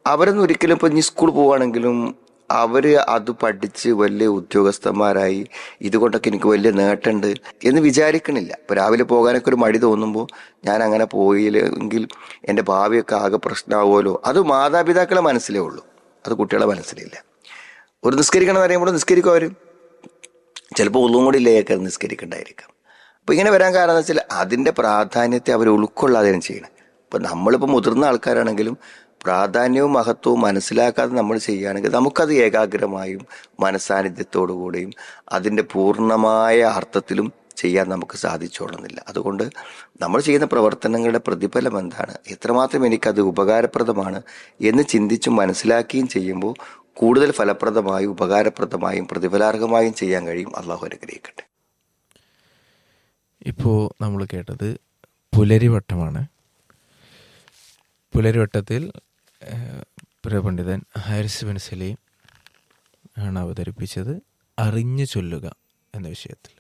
അവരൊന്നും ഒരിക്കലും ഇപ്പൊ ഇനി സ്കൂൾ പോവാണെങ്കിലും അവര് അത് പഠിച്ച് വലിയ ഉദ്യോഗസ്ഥന്മാരായി ഇതുകൊണ്ടൊക്കെ എനിക്ക് വലിയ നേട്ടമുണ്ട് എന്ന് വിചാരിക്കണില്ല ഇപ്പൊ രാവിലെ പോകാനൊക്കെ ഒരു മടി തോന്നുമ്പോൾ ഞാൻ അങ്ങനെ പോയില്ലെങ്കിൽ എൻ്റെ ഭാവിയൊക്കെ ആകെ പ്രശ്നമാവുമല്ലോ അത് മാതാപിതാക്കളെ മനസ്സിലേ ഉള്ളൂ അത് കുട്ടികളെ മനസ്സിലില്ല ഒരു നിസ്കരിക്കണം എന്ന് പറയുമ്പോൾ നിസ്കരിക്കും അവർ ചിലപ്പോൾ ഒന്നും കൂടി ഇല്ലേക്ക് നിസ്കരിക്കണ്ടായിരിക്കാം അപ്പോൾ ഇങ്ങനെ വരാൻ കാരണം എന്ന് വെച്ചാൽ അതിൻ്റെ പ്രാധാന്യത്തെ അവർ ഉൾക്കൊള്ളാതെയാണ് ചെയ്യണം ഇപ്പം നമ്മളിപ്പോൾ മുതിർന്ന ആൾക്കാരാണെങ്കിലും പ്രാധാന്യവും മഹത്വവും മനസ്സിലാക്കാതെ നമ്മൾ ചെയ്യുകയാണെങ്കിൽ നമുക്കത് ഏകാഗ്രമായും മനസാന്നിധ്യത്തോടു കൂടിയും അതിൻ്റെ പൂർണ്ണമായ അർത്ഥത്തിലും ചെയ്യാൻ നമുക്ക് സാധിച്ചോളുന്നില്ല അതുകൊണ്ട് നമ്മൾ ചെയ്യുന്ന പ്രവർത്തനങ്ങളുടെ പ്രതിഫലം എന്താണ് എത്രമാത്രം എനിക്കത് ഉപകാരപ്രദമാണ് എന്ന് ചിന്തിച്ചും മനസ്സിലാക്കുകയും ചെയ്യുമ്പോൾ കൂടുതൽ ഫലപ്രദമായും ഉപകാരപ്രദമായും പ്രതിഫലാർഹമായും ചെയ്യാൻ കഴിയും അള്ളാഹു അനുഗ്രഹിക്കട്ടെ ഇപ്പോൾ നമ്മൾ കേട്ടത് പുലരിവട്ടമാണ് പുലരിവട്ടത്തിൽ ഏഹ്, പ്രിയപണ്ഡിതൻ ഹാരിസ് ബിൻ സലീം ആണ് അവതരിപ്പിച്ചത് അറിഞ്ഞു ചൊല്ലുക എന്ന വിഷയത്തിൽ